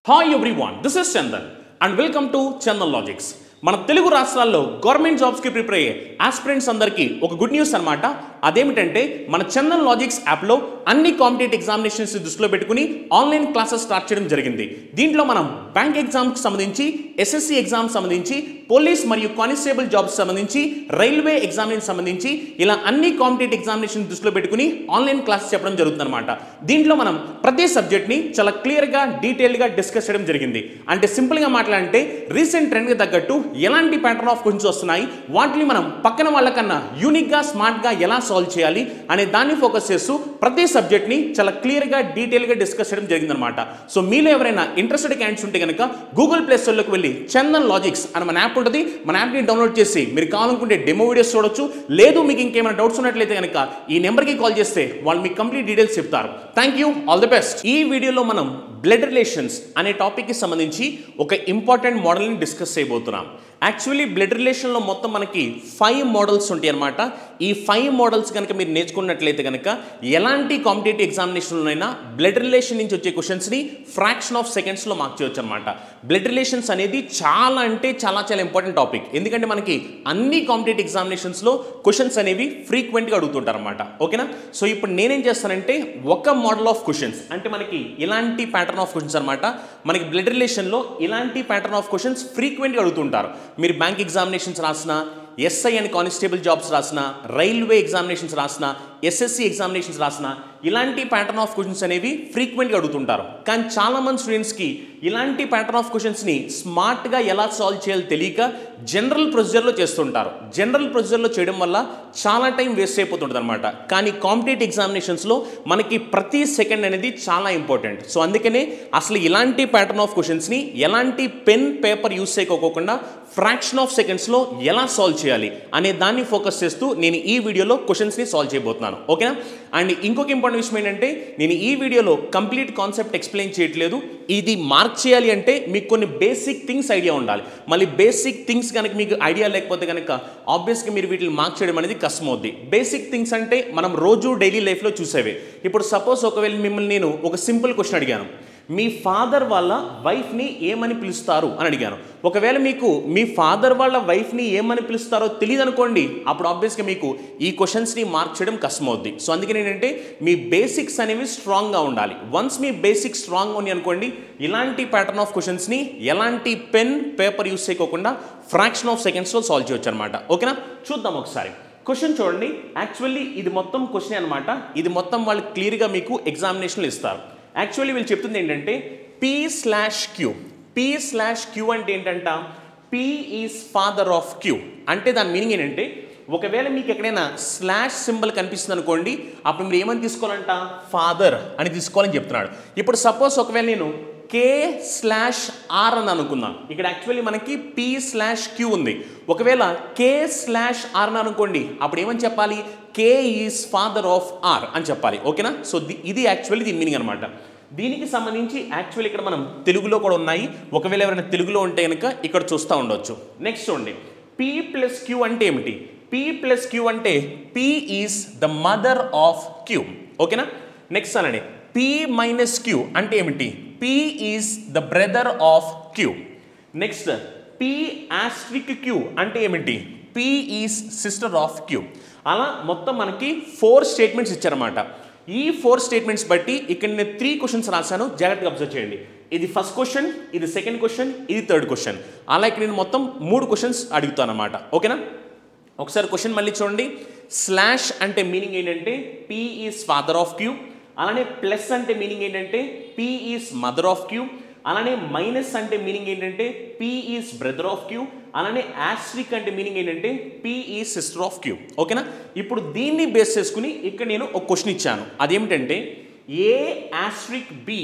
hi everyone this is Chandan and welcome to Chandan logics మన తెలుగు రాష్ట్రాల్లో government జాబ్స్కి ప్రిపేర్ అయ్యే ఆస్పిరెంట్స్ అందరికీ ఒక గుడ్ న్యూస్ అనమాట అదేమిటంటే మన చందన్ లాజిక్స్ యాప్లో అన్ని కాంపిటేటివ్ ఎగ్జామినేషన్స్ దృష్టిలో పెట్టుకుని ఆన్లైన్ క్లాసెస్ స్టార్ట్ చేయడం జరిగింది దీంట్లో మనం బ్యాంక్ ఎగ్జామ్కి సంబంధించి ఎస్ఎస్సి ఎగ్జామ్ సంబంధించి పోలీస్ మరియు కానిస్టేబుల్ జాబ్స్ సంబంధించి రైల్వే ఎగ్జామినేషన్ సంబంధించి ఇలా అన్ని కాంపిటేటివ్ ఎగ్జామినేషన్ దృష్టిలో పెట్టుకుని ఆన్లైన్ క్లాస్ చెప్పడం జరుగుతుంది అనమాట దీంట్లో మనం ప్రతి సబ్జెక్ట్ని చాలా క్లియర్గా డీటెయిల్గా డిస్కస్ చేయడం జరిగింది అంటే సింపుల్గా మాట్లాడంటే రీసెంట్ ట్రెండ్కి తగ్గట్టు ఎలాంటి ప్యాటర్న్ ఆఫ్ క్వశ్చన్స్ వస్తున్నాయి వాటిని మనం పక్కన వాళ్ళకన్నా యూనిక్గా స్మార్ట్గా ఎలా సాల్వ్ చేయాలి అనే దాన్ని ఫోకస్ చేస్తూ ప్రతి సబ్జెక్ట్ని చాలా క్లియర్గా డీటెయిల్గా డిస్కస్ చేయడం జరిగిందనమాట సో మీలో ఎవరైనా ఇంట్రెస్టెడ్ క్యాండిడేట్స్ ఉంటే కనుక గూగుల్ ప్లే స్టోర్లోకి వెళ్ళి చందన్ లాజిక్స్ అని మన యాప్ ఉంటుంది మన యాప్ని డౌన్లోడ్ చేసి మీరు కావాలనుకుంటే డెమో వీడియోస్ చూడొచ్చు లేదు మీకు ఇంకేమైనా డౌట్స్ ఉన్నట్లయితే కనుక ఈ నెంబర్కి కాల్ చేస్తే వాళ్ళు మీకు కంప్లీట్ డీటెయిల్స్ చెప్తారు thank you all the best ఈ వీడియోలో మనం బ్లడ్ రిలేషన్స్ అనే టాపిక్కి సంబంధించి ఒక ఇంపార్టెంట్ మోడల్ని డిస్కస్ చేయబోతున్నాం యాక్చువల్లీ బ్లడ్ రిలేషన్లో మొత్తం మనకి ఫైవ్ మోడల్స్ ఉంటాయి అనమాట ఈ ఫైవ్ మోడల్స్ కనుక మీరు నేర్చుకున్నట్లయితే కనుక ఎలాంటి కాంపిటేటివ్ ఎగ్జామినేషన్లోనైనా బ్లడ్ రిలేషన్ నుంచి వచ్చే క్వశ్చన్స్ని ఫ్రాక్షన్ ఆఫ్ సెకండ్స్లో మార్క్ చేయొచ్చు అనమాట బ్లడ్ రిలేషన్స్ అనేది చాలా అంటే చాలా చాలా ఇంపార్టెంట్ టాపిక్ ఎందుకంటే మనకి అన్ని కాంపిటేటివ్ ఎగ్జామినేషన్స్లో క్వశ్చన్స్ అనేవి ఫ్రీక్వెంట్గా అడుగుతుంటారు అనమాట ఓకేనా సో ఇప్పుడు నేనేం చేస్తానంటే ఒక మోడల్ ఆఫ్ క్వశ్చన్స్ అంటే మనకి ఇలాంటి ప్యాటర్న్ ఆఫ్ క్వశ్చన్స్ అనమాట మనకి బ్లడ్ రిలేషన్లో ఇలాంటి ప్యాటర్న్ ఆఫ్ క్వశ్చన్స్ ఫ్రీక్వెంట్గా అడుగుతుంటారు మీరు బ్యాంక్ ఎగ్జామినేషన్స్ రాసిన ఎస్ఐ అండ్ కానిస్టేబుల్ జాబ్స్ రాసిన రైల్వే ఎగ్జామినేషన్స్ రాసిన ఎస్ఎస్సి ఎగ్జామినేషన్స్ రాసిన ఇలాంటి ప్యాటర్న్ ఆఫ్ క్వశ్చన్స్ అనేవి ఫ్రీక్వెంట్గా అడుగుతుంటారు కానీ చాలామంది స్టూడెంట్స్కి ఇలాంటి ప్యాటర్న్ ఆఫ్ క్వశ్చన్స్ని స్మార్ట్గా ఎలా సాల్వ్ చేయాలో తెలియక జనరల్ ప్రొసీజర్లో చేస్తుంటారు జనరల్ ప్రొసీజర్లో చేయడం వల్ల చాలా టైం వేస్ట్ అయిపోతుంటుంది అనమాట కానీ కాంపిటేటివ్ ఎగ్జామినేషన్స్లో మనకి ప్రతి సెకండ్ అనేది చాలా ఇంపార్టెంట్ సో అందుకనే అసలు ఇలాంటి ప్యాటర్న్ ఆఫ్ క్వశ్చన్స్ని ఎలాంటి పెన్ పేపర్ యూస్ చేయకోకుండా ఫ్రాక్షన్ ఆఫ్ సెకండ్స్లో ఎలా సాల్వ్ చేయాలి అనే దాన్ని ఫోకస్ చేస్తూ నేను ఈ వీడియోలో క్వశ్చన్స్ని సాల్వ్ చేయబోతున్నాను ఓకేనా అండ్ ఇంకొక ఇంపార్టెంట్ విషయం ఏంటంటే నేను ఈ వీడియోలో కంప్లీట్ కాన్సెప్ట్ ఎక్స్ప్లెయిన్ చేయట్లేదు ఇది మార్క్ చేయాలి అంటే మీకు కొన్ని బేసిక్ థింగ్స్ ఐడియా ఉండాలి మళ్ళీ బేసిక్ థింగ్స్ కనుక మీకు ఐడియా లేకపోతే కనుక ఆబ్వియస్గా మీరు వీటిని మార్క్ చేయడం అనేది కష్టం అవుద్ది బేసిక్ థింగ్స్ అంటే మనం రోజు డైలీ లైఫ్లో చూసేవే ఇప్పుడు సపోజ్ ఒకవేళ మిమ్మల్ని నేను ఒక సింపుల్ క్వశ్చన్ అడిగాను మీ ఫాదర్ వాళ్ళ వైఫ్ని ఏమని పిలుస్తారు అని అడిగాను ఒకవేళ మీకు మీ ఫాదర్ వాళ్ళ వైఫ్ని ఏమని పిలుస్తారో తెలియదు అనుకోండి అప్పుడు ఆబ్వియస్గా మీకు ఈ క్వశ్చన్స్ని మార్క్ చేయడం కష్టమవుద్ది సో అందుకని ఏంటంటే మీ బేసిక్స్ అనేవి స్ట్రాంగ్గా ఉండాలి వన్స్ మీ బేసిక్స్ స్ట్రాంగ్ ఉంది అనుకోండి ఇలాంటి ప్యాటర్న్ ఆఫ్ క్వశ్చన్స్ని ఎలాంటి పెన్ పేపర్ యూస్ చేయకోకుండా ఫ్రాక్షన్ ఆఫ్ సెకండ్స్లో సాల్వ్ చేయొచ్చు అనమాట ఓకేనా చూద్దాం ఒకసారి క్వశ్చన్ చూడండి యాక్చువల్లీ ఇది మొత్తం క్వశ్చన్ అనమాట ఇది మొత్తం వాళ్ళు క్లియర్గా మీకు ఎగ్జామినేషన్లు ఇస్తారు యాక్చువల్లీ వీళ్ళు చెప్తుంది ఏంటంటే P slash Q P slash Q అంటే ఏంటంట P is father of Q అంటే దాని మీనింగ్ ఏంటంటే ఒకవేళ మీకు ఎక్కడైనా స్లాష్ సింబల్ కనిపిస్తుంది అనుకోండి అప్పుడు మీరు ఏమని తీసుకోవాలంట ఫాదర్ అని తీసుకోవాలని చెప్తున్నాడు ఇప్పుడు సపోజ్ ఒకవేళ నేను కే స్లాష్ ఆర్ అని అనుకుందాం ఇక్కడ యాక్చువల్లీ మనకి పీ స్లాష్ క్యూ ఉంది ఒకవేళ కే స్లాష్ ఆర్ అని అనుకోండి అప్పుడు ఏమని చెప్పాలి K is father of R అని చెప్పాలి ఓకేనా సో ఇది యాక్చువల్లీ దీని మీనింగ్ అనమాట దీనికి సంబంధించి యాక్చువల్ ఇక్కడ మనం తెలుగులో కూడా ఉన్నాయి ఒకవేళ ఎవరైనా తెలుగులో ఉంటే కనుక ఇక్కడ చూస్తూ ఉండొచ్చు నెక్స్ట్ చూడండి పీ ప్లస్ క్యూ అంటే ఏమిటి పీ ప్లస్ క్యూ అంటే P is the mother of Q ఓకేనా నెక్స్ట్ అనండి పీ మైనస్ క్యూ అంటే ఏమిటి P is the brother of Q next P asterisk Q అంటే ఏమిటి P is sister of Q అలా మొత్తం మనకి ఫోర్ స్టేట్మెంట్స్ ఇచ్చారన్నమాట ఈ ఫోర్ స్టేట్మెంట్స్ బట్టి ఇక్కడ నేను త్రీ క్వశ్చన్స్ రాశాను జాగ్రత్తగా అబ్జర్వ్ చేయండి ఇది ఫస్ట్ క్వశ్చన్ ఇది సెకండ్ క్వశ్చన్ ఇది థర్డ్ క్వశ్చన్ అలా ఇక్కడ నేను మొత్తం మూడు క్వశ్చన్స్ అడుగుతాను అనమాట ఓకేనా ఒకసారి క్వశ్చన్ మళ్ళీ చూడండి స్లాష్ అంటే మీనింగ్ ఏంటంటే P is father of Q అలానే ప్లస్ అంటే మీనింగ్ ఏంటంటే P is mother of Q అలానే మైనస్ అంటే మీనింగ్ ఏంటంటే P is brother of Q అలానే యాస్ట్రిక్ అంటే మీనింగ్ ఏంటంటే P is sister of Q ఓకేనా ఇప్పుడు దీన్ని బేస్ చేసుకుని ఇక్కడ నేను ఒక క్వశ్చన్ ఇచ్చాను అదేమిటంటే A asterisk B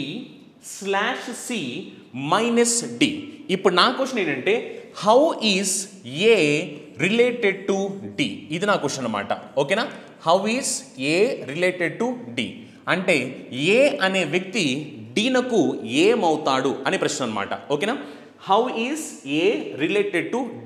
slash C minus D ఇప్పుడు నా క్వశ్చన్ ఏంటంటే how is A related to D ఇది నా క్వశ్చన్ అనమాట ఓకేనా how is A related to D అంటే ఏ అనే వ్యక్తి డీనకు ఏమవుతాడు అనే ప్రశ్న అనమాట ఓకేనా how is A related to D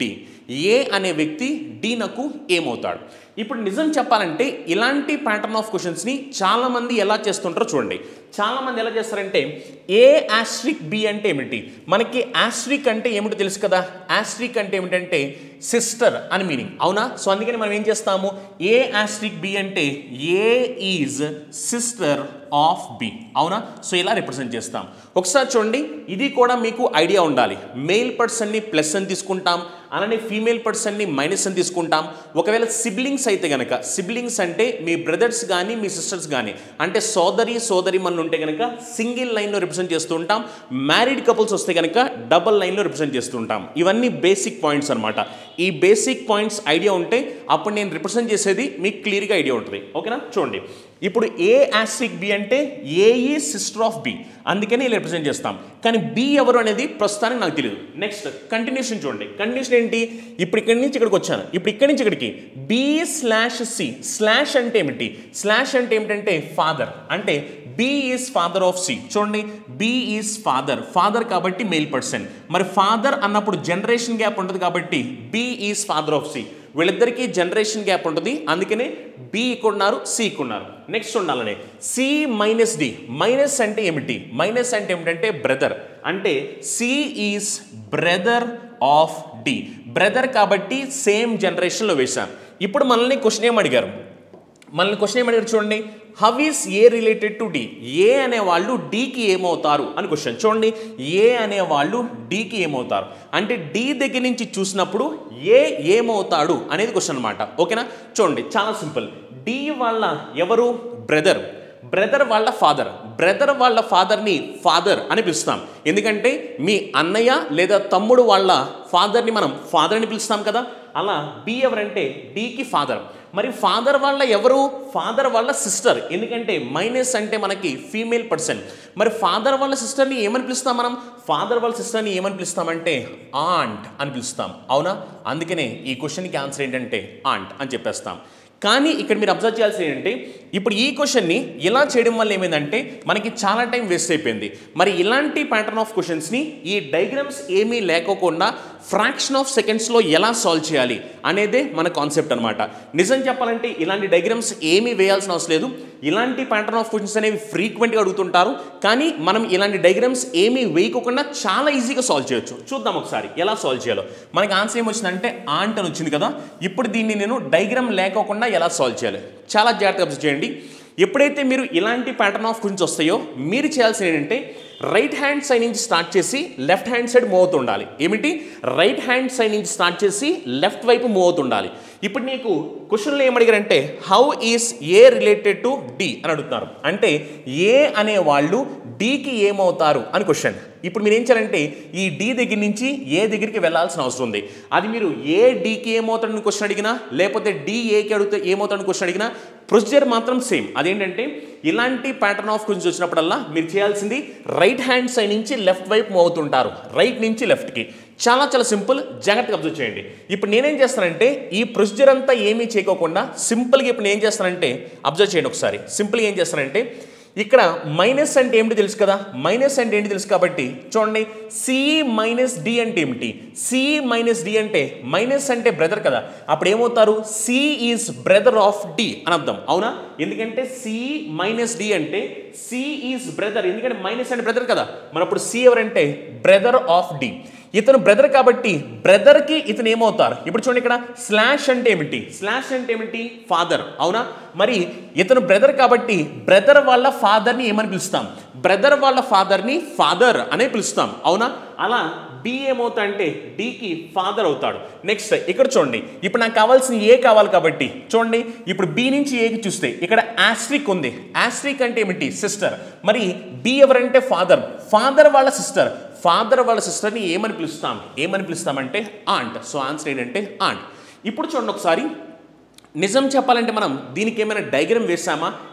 A అనే వ్యక్తి డి నాకు ఏమవుతాడు ఇప్పుడు నిజం చెప్పాలంటే ఇలాంటి ప్యాటర్న్ ఆఫ్ క్వశ్చన్స్ని చాలామంది ఎలా చేస్తుంటారో చూడండి చాలామంది ఎలా చేస్తారంటే ఏ ఆస్ట్రిక్ బి అంటే ఏమిటి మనకి ఆస్ట్రిక్ అంటే ఏమిటో తెలుసు కదా ఆస్ట్రిక్ అంటే ఏమిటంటే సిస్టర్ అని మీనింగ్ అవునా సో అందుకని మనం ఏం చేస్తాము ఏ ఆస్ట్రిక్ బి అంటే A is sister of B అవునా సో ఇలా రిప్రజెంట్ చేస్తాం ఒకసారి చూడండి ఇది కూడా మీకు ఐడియా ఉండాలి మేల్ పర్సన్ని ప్లస్ అని తీసుకుంటాం అలానే ఫీమేల్ పర్సన్ని మైనస్ అని తీసుకుంటాం ఒకవేళ సిబ్లింగ్స్ అయితే కనుక సిబ్లింగ్స్ అంటే మీ బ్రదర్స్ కానీ మీ సిస్టర్స్ కానీ అంటే సోదరి సోదరి మనులు ఉంటే కనుక సింగిల్ లైన్లో రిప్రజెంట్ చేస్తూ ఉంటాం మ్యారీడ్ కపుల్స్ వస్తే కనుక డబల్ లైన్లో రిప్రజెంట్ చేస్తూ ఉంటాం ఇవన్నీ బేసిక్ పాయింట్స్ అనమాట ఈ బేసిక్ పాయింట్స్ ఐడియా ఉంటే అప్పుడు నేను రిప్రజెంట్ చేసేది మీకు క్లియర్గా ఐడియా ఉంటుంది ఓకేనా చూడండి ఇప్పుడు ఏ ఆస్ట్రిక్ బి అంటే ఏ ఈ సిస్టర్ ఆఫ్ బి అందుకని ఇలా రిప్రజెంట్ చేస్తాం కానీ బి ఎవరు అనేది ప్రస్తుతానికి నాకు తెలియదు నెక్స్ట్ కంటిన్యూషన్ చూడండి కంటిన్యూషన్ ఏంటి ఇప్పుడు ఇక్కడి నుంచి ఇక్కడికి వచ్చాను ఇప్పుడు ఇక్కడి నుంచి ఇక్కడికి బి స్లాష్ సి స్లాష్ అంటే ఏమిటి స్లాష్ అంటే ఏమిటంటే ఫాదర్ అంటే B is father of C చూడండి బి ఈజ్ ఫాదర్ ఫాదర్ కాబట్టి మేల్ పర్సన్ మరి ఫాదర్ అన్నప్పుడు జనరేషన్ గ్యాప్ ఉంటుంది కాబట్టి B is father of C వీళ్ళిద్దరికీ జనరేషన్ గ్యాప్ ఉంటుంది అందుకనే బి ఇక్కడ ఉన్నారు సి ఇక్కడ ఉన్నారు నెక్స్ట్ ఉండాలనే సి మైనస్ డి మైనస్ అంటే ఏమిటి మైనస్ అంటే ఏమిటంటే బ్రదర్ అంటే C is brother of D brother కాబట్టి సేమ్ జనరేషన్లో వేశాం ఇప్పుడు మనల్ని క్వశ్చన్ ఏం అడిగారు మనల్ని క్వశ్చన్ ఏమడిగారు చూడండి how is A related to D A అనే వాళ్ళు డికి ఏమవుతారు అని క్వశ్చన్ చూడండి ఏ అనే వాళ్ళు డికి ఏమవుతారు అంటే డి దగ్గర నుంచి చూసినప్పుడు ఏ ఏమవుతాడు అనేది క్వశ్చన్ అనమాట ఓకేనా చూడండి చాలా సింపుల్ డి వాళ్ళ ఎవరు బ్రదర్ బ్రదర్ వాళ్ళ ఫాదర్ బ్రదర్ వాళ్ళ ఫాదర్ని ఫాదర్ అని పిలుస్తాం ఎందుకంటే మీ అన్నయ్య లేదా తమ్ముడు వాళ్ళ ఫాదర్ని మనం ఫాదర్ అని పిలుస్తాం కదా అలా బి ఎవరంటే డికి ఫాదర్ మరి ఫాదర్ వాళ్ళ ఎవరు ఫాదర్ వాళ్ళ సిస్టర్ ఎందుకంటే మైనస్ అంటే మనకి ఫీమేల్ పర్సన్ మరి ఫాదర్ వాళ్ళ సిస్టర్ని ఏమని పిలుస్తాం మనం ఫాదర్ వాళ్ళ సిస్టర్ని ఏమని పిలుస్తామంటే ఆంట్ అని పిలుస్తాం అవునా అందుకనే ఈ క్వశ్చన్కి ఆన్సర్ ఏంటంటే ఆంట్ అని చెప్పేస్తాం కానీ ఇక్కడ మీరు అబ్జర్వ్ చేయాల్సింది ఏంటంటే ఇప్పుడు ఈ క్వశ్చన్ని ఇలా చేయడం వల్ల ఏమైందంటే మనకి చాలా టైం వేస్ట్ అయిపోయింది మరి ఇలాంటి ప్యాటర్న్ ఆఫ్ క్వశ్చన్స్ని ఈ డయాగ్రామ్స్ ఏమీ లేకోకుండా ఫ్రాక్షన్ ఆఫ్ సెకండ్స్లో ఎలా సాల్వ్ చేయాలి అనేదే మన కాన్సెప్ట్ అనమాట నిజం చెప్పాలంటే ఇలాంటి డయాగ్రామ్స్ ఏమీ వేయాల్సిన అవసరం లేదు ఇలాంటి ప్యాటర్న్ ఆఫ్ క్వశ్చన్స్ అనేవి ఫ్రీక్వెంట్గా అడుగుతుంటారు కానీ మనం ఇలాంటి డయాగ్రామ్స్ ఏమీ వేయకోకుండా చాలా ఈజీగా సాల్వ్ చేయొచ్చు చూద్దాం ఒకసారి ఎలా సాల్వ్ చేయాలో మనకి ఆన్సర్ ఏమొచ్చిందంటే ఆంట్ అని వచ్చింది కదా ఇప్పుడు దీన్ని నేను డయాగ్రామ్ లేకోకుండా ఎలా సాల్వ్ చేయాలి చాలా జాగ్రత్తగా అబ్జర్వ్ చేయండి ఎప్పుడైతే మీరు ఇలాంటి ప్యాటర్న్ ఆఫ్ క్వశ్చన్స్ వస్తాయో మీరు చేయాల్సింది ఏంటంటే రైట్ హ్యాండ్ సైడ్ నుంచి స్టార్ట్ చేసి లెఫ్ట్ హ్యాండ్ సైడ్ మూవ్ అవుతుండాలి ఏమిటి రైట్ హ్యాండ్ సైడ్ నుంచి స్టార్ట్ చేసి లెఫ్ట్ వైపు మూవ్ అవుతుండాలి ఇప్పుడు నీకు క్వశ్చన్లో ఏమడిగారంటే how is A related to D అని అడుగుతున్నారు అంటే ఏ అనే వాళ్ళు డికి ఏమవుతారు అని క్వశ్చన్ ఇప్పుడు మీరు ఏం చేయాలంటే ఈ డి దగ్గర నుంచి ఏ దగ్గరికి వెళ్ళాల్సిన అవసరం ఉంది అది మీరు ఏ డికి ఏమవుతాడని క్వశ్చన్ అడిగినా లేకపోతే డి ఏకి అడిగితే ఏమవుతాడని క్వశ్చన్ అడిగినా ప్రొసీజర్ మాత్రం సేమ్ అదేంటంటే ఇలాంటి ప్యాటర్న్ ఆఫ్ క్వశ్చన్స్ వచ్చినప్పుడల్లా మీరు చేయాల్సింది రైట్ హ్యాండ్ సైడ్ నుంచి లెఫ్ట్ వైపు మూవ్ అవుతుంటారు రైట్ నుంచి లెఫ్ట్కి చాలా చాలా సింపుల్ జాగ్రత్తగా అబ్జర్వ్ చేయండి ఇప్పుడు నేనేం చేస్తానంటే ఈ ప్రొసీజర్ అంతా ఏమీ చేయకోకుండా సింపుల్గా ఇప్పుడు నేను ఏం చేస్తానంటే అబ్జర్వ్ చేయండి ఒకసారి సింపుల్గా ఏం చేస్తానంటే ఇక్కడ మైనస్ అంటే ఏమిటి తెలుసు కదా మైనస్ అంటే ఏంటి తెలుసు కాబట్టి చూడండి సి మైనస్ డి అంటే ఏమిటి సి మైనస్ డి అంటే మైనస్ అంటే బ్రదర్ కదా అప్పుడు ఏమవుతారు C is brother of D అని అర్థం అవునా ఎందుకంటే సి మైనస్ డి అంటే సి ఈజ్ బ్రదర్ ఎందుకంటే మైనస్ అంటే బ్రదర్ కదా మరి అప్పుడు సి ఎవరంటే బ్రదర్ ఆఫ్ డి ఇతను బ్రదర్ కాబట్టి బ్రదర్కి ఇతను ఏమవుతారు ఇప్పుడు చూడండి ఇక్కడ స్లాష్ అంటే ఏమిటి స్లాష్ అంటే ఏమిటి ఫాదర్ అవునా మరి ఇతను బ్రదర్ కాబట్టి బ్రదర్ వాళ్ళ ఫాదర్ని ఏమని పిలుస్తాం బ్రదర్ వాళ్ళ ఫాదర్ని ఫాదర్ అనే పిలుస్తాం అవునా అలా బి ఏమవుతా అంటే డికి ఫాదర్ అవుతాడు నెక్స్ట్ ఇక్కడ చూడండి ఇప్పుడు నాకు కావాల్సిన ఏ కావాలి కాబట్టి చూడండి ఇప్పుడు బి నుంచి ఏకి చూస్తే ఇక్కడ ఆస్ట్రిక్ ఉంది ఆస్ట్రిక్ అంటే ఏమిటి సిస్టర్ మరి బి ఎవరంటే ఫాదర్ ఫాదర్ వాళ్ళ సిస్టర్ ఫాదర్ వాళ్ళ సిస్టర్ని ఏమని పిలుస్తాం ఏమని పిలుస్తామంటే ఆంట్ సో ఆన్సర్ ఏంటంటే ఆంట్ ఇప్పుడు చూడండి ఒకసారి నిజం చెప్పాలంటే మనం దీనికి ఏమైనా డయాగ్రామ్ వేసామా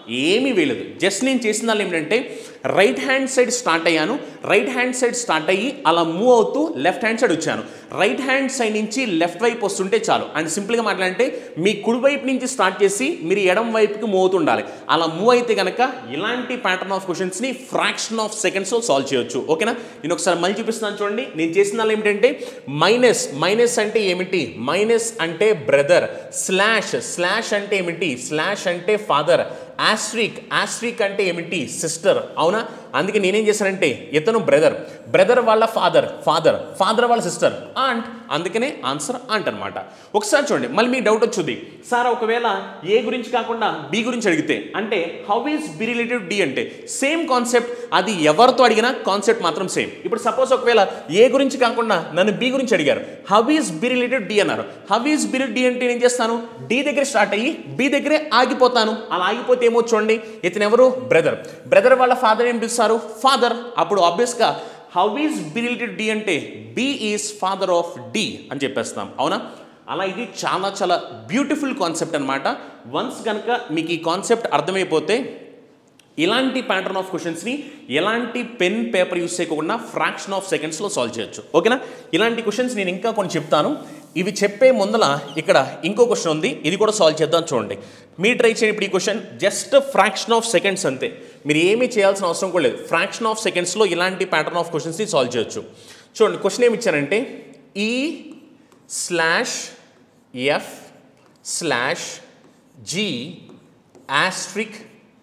ఏమీ వేయలేదు జస్ట్ నేను చేసిన దానిలో ఏంటంటే రైట్ హ్యాండ్ సైడ్ స్టార్ట్ అయ్యాను రైట్ హ్యాండ్ సైడ్ స్టార్ట్ అయ్యి అలా మూవ్ అవుతూ లెఫ్ట్ హ్యాండ్ సైడ్ వచ్చాను రైట్ హ్యాండ్ సైడ్ నుంచి లెఫ్ట్ వైపు వస్తుంటే చాలు అండ్ సింపుల్గా మాట్లాడంటే మీ కుడి వైపు నుంచి స్టార్ట్ చేసి మీరు ఎడం వైపుకి మూవ్ అవుతుండాలి అలా మూవ్ అయితే కనుక ఇలాంటి ప్యాటర్న్ ఆఫ్ క్వశ్చన్స్ని ఫ్రాక్షన్ ఆఫ్ సెకండ్స్లో సాల్వ్ చేయొచ్చు ఓకేనా నేను ఒకసారి మళ్ళీ చూపిస్తున్నాను చూడండి నేను చేసిన దానిలో ఏమిటంటే మైనస్ మైనస్ అంటే ఏమిటి మైనస్ అంటే బ్రదర్ స్లాష్ స్లాష్ అంటే ఏమిటి స్లాష్ అంటే ఫాదర్ ఆస్ట్రిక్ ఆస్ట్రిక్ అంటే ఏమిటి సిస్టర్ అవునా అందుకే నేనేం చేశానంటే ఇతను బ్రదర్ బ్రదర్ వాళ్ళ ఫాదర్ ఫాదర్ ఫాదర్ వాళ్ళ సిస్టర్ ఆంట్ అందుకనే ఆన్సర్ ఆంట్ అనమాట ఒకసారి చూడండి మళ్ళీ మీకు డౌట్ వచ్చింది సార్ ఒకవేళ ఏ గురించి కాకుండా బి గురించి అడిగితే అంటే how is B related D అంటే సేమ్ కాన్సెప్ట్ అది ఎవరితో అడిగినా కాన్సెప్ట్ మాత్రం సేమ్ ఇప్పుడు సపోజ్ ఒకవేళ ఏ గురించి కాకుండా నన్ను బి గురించి అడిగారు how is B related D అన్నారు హౌ ఈస్ బి డి అంటే నేను చేస్తాను డి దగ్గర స్టార్ట్ అయ్యి బి దగ్గరే ఆగిపోతాను అలా ఆగిపోతే ఏమో చూడండి ఇతను ఎవరు బ్రదర్ బ్రదర్ వాళ్ళ ఫాదర్ ఏం పిలుస్తారు ఫాదర్ అప్పుడు ఆబ్వియస్గా how is B related D అంటే B is father of D అని చెప్పేస్తాం అవునా అలా ఇది చాలా చాలా బ్యూటిఫుల్ కాన్సెప్ట్ అనమాట వన్స్ కనుక మీకు ఈ కాన్సెప్ట్ అర్థమైపోతే ఇలాంటి ప్యాటర్న్ ఆఫ్ క్వశ్చన్స్ని ఎలాంటి పెన్ పేపర్ యూస్ చేయకుండా ఫ్రాక్షన్ ఆఫ్ సెకండ్స్లో సాల్వ్ చేయొచ్చు ఓకేనా ఇలాంటి క్వశ్చన్స్ నేను ఇంకా కొన్ని చెప్తాను ఇవి చెప్పే ముందల ఇక్కడ ఇంకో క్వశ్చన్ ఉంది ఇది కూడా సాల్వ్ చేద్దాం చూడండి మీరు ట్రై చేయండి ఇప్పుడు ఈ question just fraction of seconds అంతే మీరు ఏమీ చేయాల్సిన అవసరం కూడా లేదు ఫ్రాక్షన్ ఆఫ్ సెకండ్స్లో ఇలాంటి ప్యాటర్న్ ఆఫ్ క్వశ్చన్స్ని సాల్వ్ చేయొచ్చు చూడండి క్వశ్చన్ ఏమి ఇచ్చారంటే E slash F slash G asterisk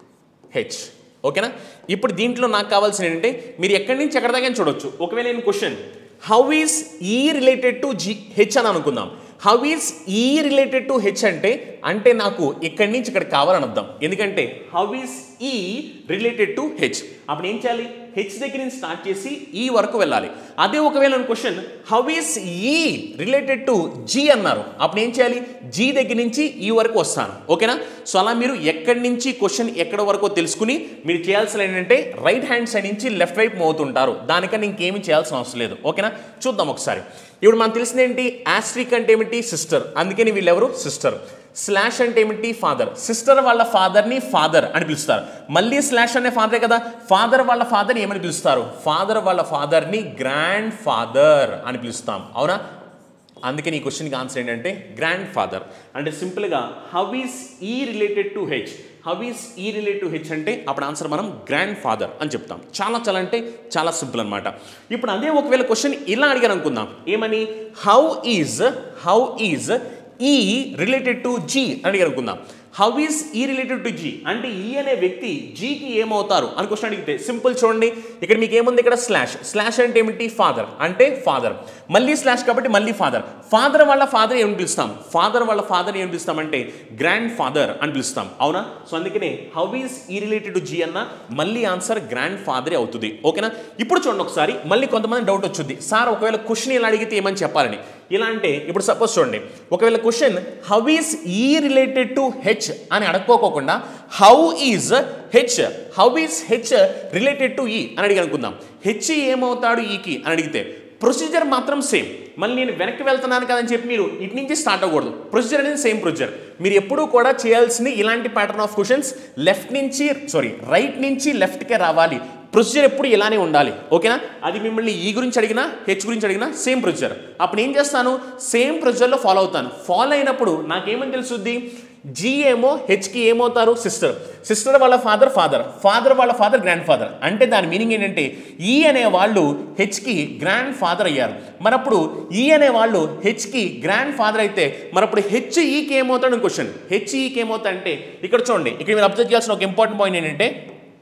H ఓకేనా ఇప్పుడు దీంట్లో నాకు కావాల్సిన ఏంటంటే మీరు ఎక్కడి నుంచి ఎక్కడి దాకా చూడొచ్చు ఒకవేళ నేను question how is E related to G H అని అనుకుందాం how is E related to H అంటే అంటే నాకు ఇక్కడి నుంచి ఇక్కడ కావాలని అర్థం ఎందుకంటే how is E related to H అప్పుడు ఏం చేయాలి హెచ్ దగ్గర నుంచి స్టార్ట్ చేసి ఈ వరకు వెళ్ళాలి అదే ఒకవేళ question how is E related to G అన్నారు అప్పుడు ఏం చేయాలి జీ దగ్గర నుంచి ఈ వరకు వస్తాను ఓకేనా సో అలా మీరు ఎక్కడి నుంచి క్వశ్చన్ ఎక్కడ వరకు తెలుసుకుని మీరు చేయాల్సిన ఏంటంటే రైట్ హ్యాండ్ సైడ్ నుంచి లెఫ్ట్ వైపు మోతుంటారు దానికన్నా ఇంకేమీ చేయాల్సిన అవసరం లేదు ఓకేనా చూద్దాం ఒకసారి ఇప్పుడు మనకు తెలిసింది ఏంటి ఆస్ట్రిక్ అంటే ఏమిటి సిస్టర్ అందుకని వీళ్ళెవరు సిస్టర్ స్లాష్ అంటే ఏమిటి ఫాదర్ సిస్టర్ వాళ్ళ ఫాదర్ని ఫాదర్ అని పిలుస్తారు మళ్ళీ స్లాష్ అనే ఫాదరే కదా ఫాదర్ వాళ్ళ ఫాదర్ ఏమని పిలుస్తారు ఫాదర్ వాళ్ళ ఫాదర్ని గ్రాండ్ ఫాదర్ అని పిలుస్తాం అవునా అందుకని ఈ క్వశ్చన్కి ఆన్సర్ ఏంటంటే గ్రాండ్ ఫాదర్ అంటే సింపుల్గా how is E related to H how is E related to H అంటే అప్పుడు ఆన్సర్ మనం గ్రాండ్ ఫాదర్ అని చెప్తాం చాలా చాలా అంటే చాలా సింపుల్ అనమాట ఇప్పుడు అదే ఒకవేళ క్వశ్చన్ ఇలా అడిగాను అనుకుందాం ఏమని how is how is E related to G అని అడిగారు అనుకుందాం how is E related to G అంటే ఈ అనే వ్యక్తి జీకి ఏమవుతారు అని క్వశ్చన్ అడిగితే సింపుల్ చూడండి ఇక్కడ మీకు ఏముంది ఇక్కడ స్లాష్ స్లాష్ అంటే ఏమిటి ఫాదర్ అంటే ఫాదర్ మళ్ళీ స్లాష్ కాబట్టి మళ్ళీ ఫాదర్ ఫాదర్ వాళ్ళ ఫాదర్ ఏమని పిలుస్తాం ఫాదర్ వాళ్ళ ఫాదర్ ఏమని పిలుస్తాం అంటే గ్రాండ్ ఫాదర్ అని పిలుస్తాం అవునా సో అందుకనే how is E related to G అన్న మళ్ళీ ఆన్సర్ గ్రాండ్ ఫాదరే అవుతుంది ఓకేనా ఇప్పుడు చూడండి ఒకసారి మళ్ళీ కొంతమంది డౌట్ వచ్చింది సార్ ఒకవేళ క్వశ్చన్ ఇలా అడిగితే ఏమని చెప్పాలని ఇలా అంటే ఇప్పుడు సపోజ్ చూడండి ఒకవేళ question how is E related to H అని అడగకోకుండా how is H how is H related to E అని అడిగి అనుకుందాం హెచ్ ఏమవుతాడు ఈకి అని అడిగితే ప్రొసీజర్ మాత్రం సేమ్ మళ్ళీ నేను వెనక్కి వెళ్తున్నాను కదని చెప్పి మీరు ఇటు నుంచి స్టార్ట్ అవ్వకూడదు ప్రొసీజర్ అనేది సేమ్ ప్రొసీజర్ మీరు ఎప్పుడూ కూడా చేయాల్సింది ఇలాంటి ప్యాటర్న్ ఆఫ్ క్వశ్చన్స్ లెఫ్ట్ నుంచి సారీ రైట్ నుంచి లెఫ్ట్కే రావాలి ప్రొసీజర్ ఎప్పుడు ఇలానే ఉండాలి ఓకేనా అది మిమ్మల్ని ఈ గురించి అడిగినా హెచ్ గురించి అడిగినా సేమ్ ప్రొసీజర్ అప్పుడు ఏం చేస్తాను సేమ్ ప్రొసీజర్లో ఫాలో అవుతాను ఫాలో అయినప్పుడు నాకేమని తెలుసుద్ది జీ ఏమో హెచ్కి ఏమవుతారు సిస్టర్ సిస్టర్ వాళ్ళ ఫాదర్ ఫాదర్ ఫాదర్ వాళ్ళ ఫాదర్ గ్రాండ్ ఫాదర్ అంటే దాని మీనింగ్ ఏంటంటే ఈ అనే వాళ్ళు హెచ్కి గ్రాండ్ ఫాదర్ అయ్యారు మరప్పుడు ఈ అనే వాళ్ళు హెచ్కి గ్రాండ్ ఫాదర్ అయితే మరప్పుడు హెచ్ ఈకి ఏమవుతాడు క్వశ్చన్ హెచ్ ఈకి ఏమవుతా అంటే ఇక్కడ చూడండి ఇక్కడ మీరు అబ్జర్వ్ చేయాల్సిన ఒక ఇంపార్టెంట్ పాయింట్ ఏంటంటే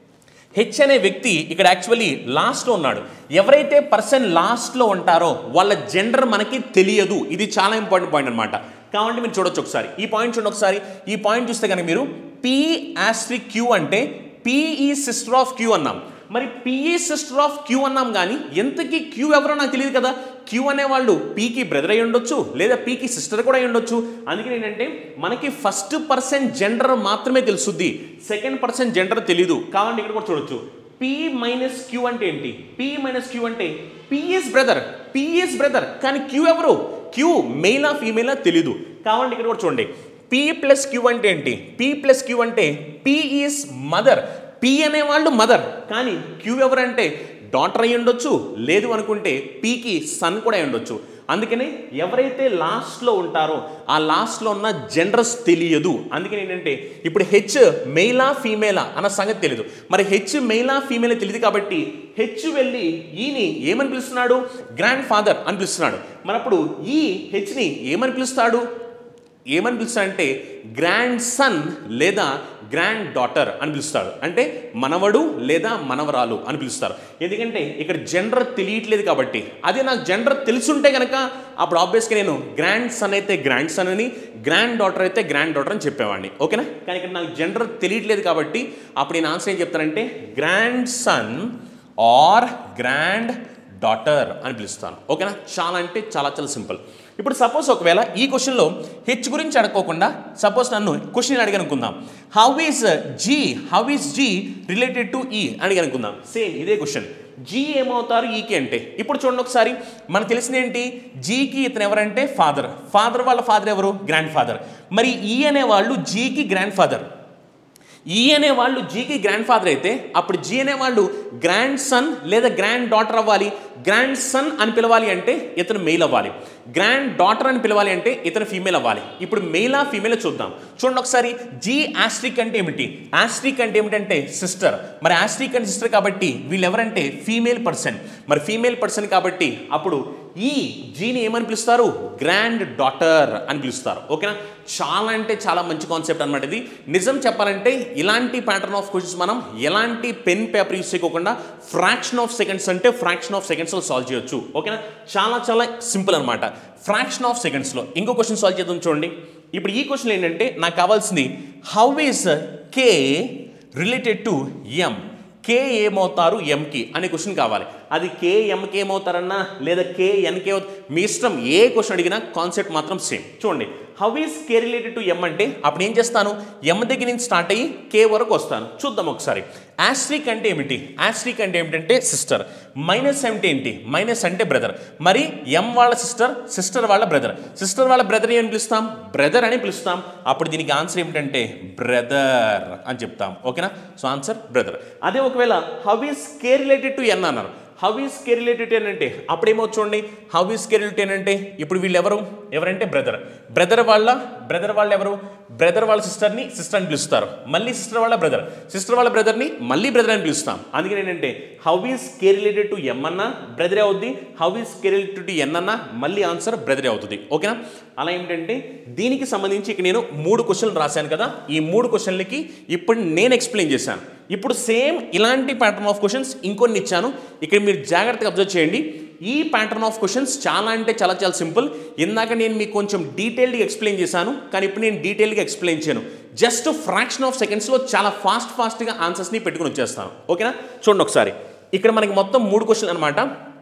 హెచ్ అనే వ్యక్తి ఇక్కడ యాక్చువల్లీ లాస్ట్లో ఉన్నాడు ఎవరైతే పర్సన్ లాస్ట్లో ఉంటారో వాళ్ళ జెండర్ మనకి తెలియదు ఇది చాలా ఇంపార్టెంట్ పాయింట్ అనమాట కాబట్టి మీరు చూడొచ్చు ఒకసారి ఈ పాయింట్ చూడండి ఒకసారి ఈ పాయింట్ చూస్తే కనుక మీరు పి ఆస్ట్రిక్ క్యూ అంటే పిఈ సిస్టర్ ఆఫ్ క్యూ అన్నాం మరి పిఈ సిస్టర్ ఆఫ్ క్యూ అన్నాం కానీ ఎంతకి క్యూ ఎవరో నాకు తెలియదు కదా క్యూ అనేవాళ్ళు పీకి బ్రదర్ అయి ఉండొచ్చు లేదా పీకి సిస్టర్ కూడా అయి ఉండొచ్చు అందుకని ఏంటంటే మనకి ఫస్ట్ పర్సన్ జెండర్ మాత్రమే తెలుసుద్ది సెకండ్ పర్సన్ జెండర్ తెలీదు కావాలంటే ఇక్కడ కూడా చూడొచ్చు పి మైనస్ క్యూ అంటే ఏంటి పి మైనస్ క్యూ అంటే పిఎస్ బ్రదర్ పిఎస్ బ్రదర్ కానీ క్యూ ఎవరు క్యూ మెయిలా ఫీమేలా తెలీదు కావాలంటే ఇక్కడ కూడా చూడండి పీ ప్లస్ క్యూ అంటే ఏంటి పీ ప్లస్ క్యూ అంటే పీ ఈజ్ మదర్ పీ అనేవాళ్ళు మదర్ కానీ క్యూ ఎవరంటే డాటర్ అయి ఉండొచ్చు లేదు అనుకుంటే పీకి సన్ కూడా అయి ఉండొచ్చు అందుకనే ఎవరైతే లాస్ట్లో ఉంటారో ఆ లాస్ట్లో ఉన్న జెండర్స్ తెలియదు అందుకని ఏంటంటే ఇప్పుడు హెచ్ మెయిలా ఫీమేలా అన్న సంగతి తెలియదు మరి హెచ్ మెయిలా ఫీమేలా తెలియదు కాబట్టి హెచ్ వెళ్ళి ఈని ఏమని పిలుస్తున్నాడు గ్రాండ్ ఫాదర్ అని పిలుస్తున్నాడు మరి అప్పుడు ఈ హెచ్ని ఏమని పిలుస్తాడు ఏమని పిలుస్తాడంటే గ్రాండ్ సన్ లేదా గ్రాండ్ డాటర్ అని పిలుస్తాడు అంటే మనవడు లేదా మనవరాలు అని పిలుస్తారు ఎందుకంటే ఇక్కడ జెండర్ తెలియట్లేదు కాబట్టి అదే నాకు జెండర్ తెలుసుంటే కనుక అప్పుడు ఆబ్వియస్గా నేను గ్రాండ్ సన్ అయితే గ్రాండ్ సన్ అని గ్రాండ్ డాటర్ అయితే గ్రాండ్ డాటర్ అని చెప్పేవాడిని ఓకేనా కానీ ఇక్కడ నాకు జెండర్ తెలియట్లేదు కాబట్టి అప్పుడు నేను ఆన్సర్ ఏం చెప్తానంటే grandson or granddaughter అని పిలుస్తాను ఓకేనా చాలా అంటే చాలా చాలా సింపుల్ ఇప్పుడు సపోజ్ ఒకవేళ ఈ క్వశ్చన్లో హెచ్ గురించి అడగకోకుండా సపోజ్ నన్ను క్వశ్చన్ అడిగి అనుకుందాం how is G how is G related to E అడిగి అనుకుందాం సేమ్ ఇదే క్వశ్చన్ జీ ఏమవుతారు ఈకి అంటే ఇప్పుడు చూడండి ఒకసారి మనకు తెలిసింది ఏంటి జీకి ఇతను ఎవరంటే ఫాదర్ ఫాదర్ వాళ్ళ ఫాదర్ ఎవరు గ్రాండ్ ఫాదర్ మరి ఈ అనే వాళ్ళు జీకి గ్రాండ్ ఫాదర్ ఈ అనే వాళ్ళు జీకి గ్రాండ్ ఫాదర్ అయితే అప్పుడు జీ అనే వాళ్ళు గ్రాండ్ సన్ లేదా గ్రాండ్ డాటర్ అవ్వాలి గ్రాండ్ సన్ అని పిలవాలి అంటే ఇతను మెయిల్ అవ్వాలి గ్రాండ్ డాటర్ అని పిలవాలి అంటే ఇతను ఫీమేల్ అవ్వాలి ఇప్పుడు మెయిలా ఫీమేల్ చూద్దాం చూడండి ఒకసారి జీ ఆస్ట్రిక్ అంటే ఏమిటి ఆస్ట్రిక్ అంటే ఏమిటంటే సిస్టర్ మరి ఆస్ట్రిక్ అంటే సిస్టర్ కాబట్టి వీళ్ళు ఎవరంటే ఫీమేల్ పర్సన్ మరి ఫీమేల్ పర్సన్ కాబట్టి అప్పుడు ఈ జీని ఏమని పిలుస్తారు గ్రాండ్ డాటర్ అని పిలుస్తారు ఓకేనా చాలా అంటే చాలా మంచి కాన్సెప్ట్ అనమాట ఇది నిజం చెప్పాలంటే ఇలాంటి ప్యాటర్న్ ఆఫ్ క్వశ్చన్స్ మనం ఎలాంటి పెన్ పేపర్ యూస్ చేయకుండా ఫ్రాక్షన్ ఆఫ్ సెకండ్స్ అంటే ఫ్రాక్షన్ ఆఫ్ సెకండ్స్లో సాల్వ్ చేయొచ్చు ఓకేనా చాలా చాలా సింపుల్ అనమాట ఫ్రాక్షన్ ఆఫ్ సెకండ్స్లో ఇంకో క్వశ్చన్ సాల్వ్ చేద్దాం చూడండి ఇప్పుడు ఈ క్వశ్చన్ ఏంటంటే నాకు కావాల్సింది how is K related to M K ఏమవుతారు ఎంకి అనే క్వశ్చన్ కావాలి అది కే ఎంకి ఏమవుతారన్నా లేదా కే ఎన్కే మీ ఇష్టం ఏ క్వశ్చన్ అడిగినా కాన్సెప్ట్ మాత్రం సేమ్ చూడండి how is K related to M అంటే అప్పుడు ఏం చేస్తాను ఎం దగ్గర నుంచి స్టార్ట్ అయ్యి కే వరకు వస్తాను చూద్దాం ఒకసారి ఆస్ట్రిక్ అంటే ఏమిటి ఆస్ట్రిక్ అంటే ఏమిటంటే సిస్టర్ మైనస్ అంటే ఏంటి మైనస్ అంటే బ్రదర్ మరి ఎం వాళ్ళ సిస్టర్ సిస్టర్ వాళ్ళ బ్రదర్ సిస్టర్ వాళ్ళ బ్రదర్ ఏమని పిలుస్తాం బ్రదర్ అని పిలుస్తాం అప్పుడు దీనికి ఆన్సర్ ఏమిటంటే బ్రదర్ అని చెప్తాం ఓకేనా సో ఆన్సర్ బ్రదర్ అదే ఒకవేళ how is K related to N అన్నారు how is K related N అంటే అప్పుడేమో చూడండి how is K related N అంటే ఇప్పుడు వీళ్ళు ఎవరు ఎవరంటే బ్రదర్ బ్రదర్ వాళ్ళ బ్రదర్ వాళ్ళు ఎవరు బ్రదర్ వాళ్ళ సిస్టర్ని సిస్టర్ అని పిలుస్తారు మళ్ళీ సిస్టర్ వాళ్ళ బ్రదర్ సిస్టర్ వాళ్ళ బ్రదర్ని మళ్ళీ బ్రదర్ అని పిలుస్తాం అందుకని ఏంటంటే how is K related to M అన్న బ్రదరే అవుద్ది how is K related to N అన్న మళ్ళీ ఆన్సర్ బ్రదరే అవుతుంది ఓకేనా అలా ఏమిటంటే దీనికి సంబంధించి ఇక నేను మూడు క్వశ్చన్లు రాశాను కదా ఈ మూడు క్వశ్చన్లకి ఇప్పుడు నేను ఎక్స్ప్లెయిన్ చేశాను ఇప్పుడు సేమ్ ఇలాంటి ప్యాటర్న్ ఆఫ్ క్వశ్చన్స్ ఇంకొన్ని ఇచ్చాను ఇక్కడ మీరు జాగ్రత్తగా అబ్జర్వ్ చేయండి ఈ ప్యాటర్న్ ఆఫ్ క్వశ్చన్స్ చాలా అంటే చాలా చాలా సింపుల్ ఇందాక నేను మీకు కొంచెం డీటెయిల్డ్గా ఎక్స్ప్లెయిన్ చేశాను కానీ ఇప్పుడు నేను డీటెయిల్గా ఎక్స్ప్లెయిన్ చేయను జస్ట్ ఫ్రాక్షన్ ఆఫ్ సెకండ్స్లో చాలా ఫాస్ట్ ఫాస్ట్గా ఆన్సర్స్ని పెట్టుకుని వచ్చేస్తాను ఓకేనా చూడండి ఒకసారి ఇక్కడ మనకి మొత్తం మూడు క్వశ్చన్లు అనమాట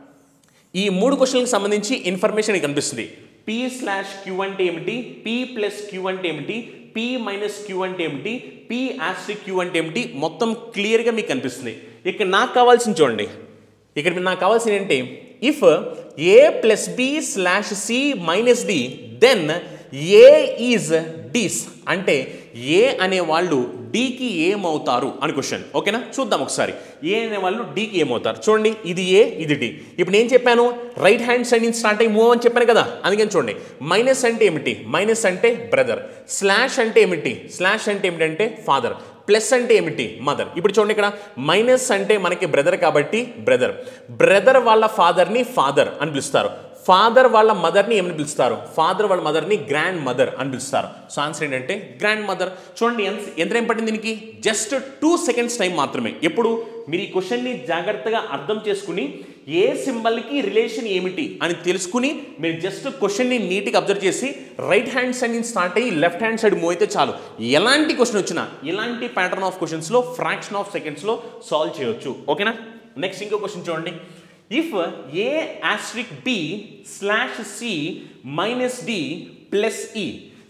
ఈ మూడు క్వశ్చన్లకు సంబంధించి ఇన్ఫర్మేషన్ కనిపిస్తుంది పీ స్లాష్ క్యూ అంటే ఏమిటి పీ ప్లస్ క్యూ అంటే ఏమిటి పీ మైనస్ క్యూ అంటే ఏమిటి పీ ఆస్ట్రిక్ క్యూ అంటే ఏమిటి మొత్తం క్లియర్గా మీకు కనిపిస్తుంది ఇక్కడ నాకు కావాల్సింది చూడండి ఇక్కడ నాకు కావాల్సింది ఏంటి if A plus B slash C minus D then A is D's అంటే ఏ అనే వాళ్ళు డికి ఏమవుతారు అని క్వశ్చన్ ఓకేనా చూద్దాం ఒకసారి ఏ అనే వాళ్ళు డికి ఏమవుతారు చూడండి ఇది ఏ ఇది డి ఇప్పుడు నేను చెప్పాను రైట్ హ్యాండ్ సైడ్ నుంచి స్టార్ట్ అయ్యి మూవ్ అని చెప్పాను కదా అందుకని చూడండి మైనస్ అంటే ఏమిటి మైనస్ అంటే బ్రదర్ స్లాష్ అంటే ఏమిటి స్లాష్ అంటే ఏమిటంటే ఫాదర్ ప్లస్ అంటే ఏమిటి మదర్ ఇప్పుడు చూడండి ఇక్కడ మైనస్ అంటే మనకి బ్రదర్ కాబట్టి బ్రదర్ బ్రదర్ వాళ్ళ ఫాదర్ని ఫాదర్ అని పిలుస్తారు ఫాదర్ వాళ్ళ మదర్ని ఏమని పిలుస్తారు ఫాదర్ వాళ్ళ మదర్ని గ్రాండ్ మదర్ అని పిలుస్తారు సో ఆన్సర్ ఏంటంటే గ్రాండ్ మదర్ చూడండి ఎంత ఎంత టైం పట్టింది దీనికి జస్ట్ టూ సెకండ్స్ టైం మాత్రమే ఎప్పుడు మీరు ఈ క్వశ్చన్ని జాగ్రత్తగా అర్థం చేసుకుని ఏ సింబల్కి రిలేషన్ ఏమిటి అని తెలుసుకుని మీరు జస్ట్ క్వశ్చన్ని నీట్గా అబ్జర్వ్ చేసి రైట్ హ్యాండ్ సైడ్ నుంచి స్టార్ట్ అయ్యి లెఫ్ట్ హ్యాండ్ సైడ్ మూవ్ అయితే చాలు ఎలాంటి క్వశ్చన్ వచ్చినా ఇలాంటి ప్యాటర్న్ ఆఫ్ క్వశ్చన్స్లో ఫ్రాక్షన్ ఆఫ్ సెకండ్స్లో సాల్వ్ చేయొచ్చు ఓకేనా నెక్స్ట్ ఇంకో క్వశ్చన్ చూడండి if A asterisk B slash C minus D plus E